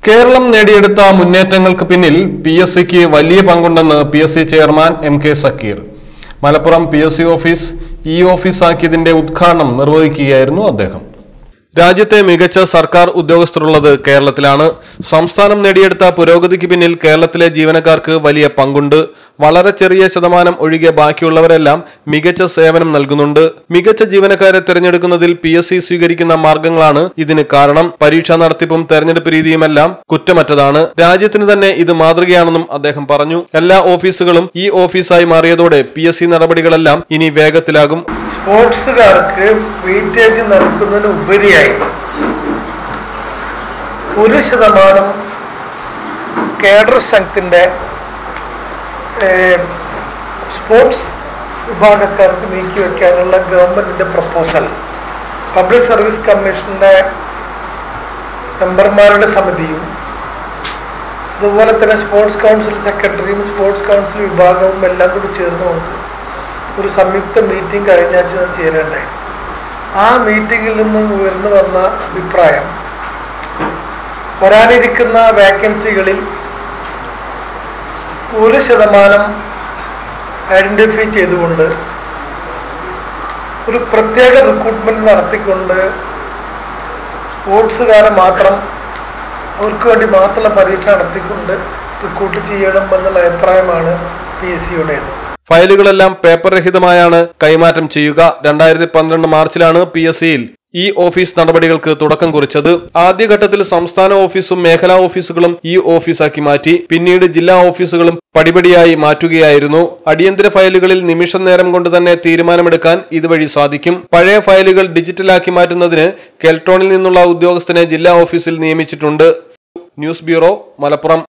കേരളം നേടിയെടുത്ത മുന്നേറ്റങ്ങൾക്ക് പിന്നിൽ P S സിക്ക് വലിയ പങ്കുണ്ടെന്ന് P S C chairman M K Zakir Malappuram P S C office E ഓഫീസാക്കിയതിന്റെ ഉദ്ഘാടനം നിർവഹിക്കുകയായിരുന്നു അദ്ദേഹം രാജ്യത്തെ മികച്ച സർക്കാർ ഉദ്യോഗസ്ഥരുള്ളത് കേരളത്തിലാണ് സംസ്ഥാനം നേടിയെടുത്ത പുരോഗതിക്ക് പിന്നിൽ കേരളത്തിലെ ജീവനക്കാർക്ക് വലിയ പങ്കുണ്ട് വളരെ ചെറിയ ശതമാനം ഒഴികെ ബാക്കിയുള്ളവരെല്ലാം മികച്ച സേവനം നൽകുന്നുണ്ട് മികച്ച ജീവനക്കാരെ തിരഞ്ഞെടുക്കുന്നതിൽ പി എസ് സി സ്വീകരിക്കുന്ന മാർഗങ്ങളാണ് ഇതിന് കാരണം പരീക്ഷാ നടത്തിപ്പും തെരഞ്ഞെടുപ്പ് രീതിയുമെല്ലാം കുറ്റമറ്റതാണ് രാജ്യത്തിന് തന്നെ ഇത് മാതൃകയാണെന്നും അദ്ദേഹം പറഞ്ഞു എല്ലാ ഓഫീസുകളും ഈ ഓഫീസായി മാറിയതോടെ പി എസ് സി നടപടികളെല്ലാം ഇനി വേഗത്തിലാകും സ്പോർട്സുകാർക്ക് വെയിറ്റേജ് നൽകുന്നതിന് ഉപരിയായി ഒരു ശതമാനം കേഡർ സ്ട്രെങ്ത്തിൻ്റെ സ്പോർട്സ് വിഭാഗക്കാർക്ക് നീക്കി വയ്ക്കാനുള്ള ഗവൺമെൻറ്റിൻ്റെ പ്രപ്പോസൽ പബ്ലിക് സർവീസ് കമ്മീഷൻ്റെ മെമ്പർമാരുടെ സമിതിയും അതുപോലെ തന്നെ സ്പോർട്സ് കൗൺസിൽ സെക്രട്ടറിയും സ്പോർട്സ് കൗൺസിൽ വിഭാഗവും എല്ലാം കൂടി ചേർന്നുകൊണ്ട് ഒരു സംയുക്ത മീറ്റിംഗ് കഴിഞ്ഞ ആഴ്ച ചേരേണ്ടായി ആ മീറ്റിങ്ങിൽ നിന്ന് ഉയർന്നു വന്ന അഭിപ്രായം വരാനിരിക്കുന്ന വേക്കൻസികളിൽ ഒരു ശതമാനം ഐഡൻറ്റിഫൈ ചെയ്തുകൊണ്ട് ഒരു പ്രത്യേക റിക്രൂട്ട്മെൻറ്റ് നടത്തിക്കൊണ്ട് സ്പോർട്സുകാരെ മാത്രം അവർക്ക് വേണ്ടി മാത്രമുള്ള പരീക്ഷ നടത്തിക്കൊണ്ട് റിക്രൂട്ട് ചെയ്യണം എന്നുള്ള അഭിപ്രായമാണ് പി എസ് സിയുടേത് ഫയലുകളെല്ലാം പേപ്പർ രഹിതമായാണ് കൈമാറ്റം ചെയ്യുക രണ്ടായിരത്തി പന്ത്രണ്ട് മാർച്ചിലാണ് പി എസ് സിയിൽ ഈ ഓഫീസ് നടപടികൾക്ക് തുടക്കം കുറിച്ചത് ആദ്യഘട്ടത്തിൽ സംസ്ഥാന ഓഫീസും മേഖലാ ഓഫീസുകളും ഈ ഓഫീസാക്കി മാറ്റി പിന്നീട് ജില്ലാ ഓഫീസുകളും പടിപടിയായി മാറ്റുകയായിരുന്നു അടിയന്തര ഫയലുകളിൽ നിമിഷം നേരം കൊണ്ട് തന്നെ തീരുമാനമെടുക്കാൻ ഇതുവഴി സാധിക്കും പഴയ ഫയലുകൾ ഡിജിറ്റലാക്കി മാറ്റുന്നതിന് കെൽട്രോണിൽ നിന്നുള്ള ഉദ്യോഗസ്ഥനെ ജില്ലാ ഓഫീസിൽ നിയമിച്ചിട്ടുണ്ട് ന്യൂസ് ബ്യൂറോ മലപ്പുറം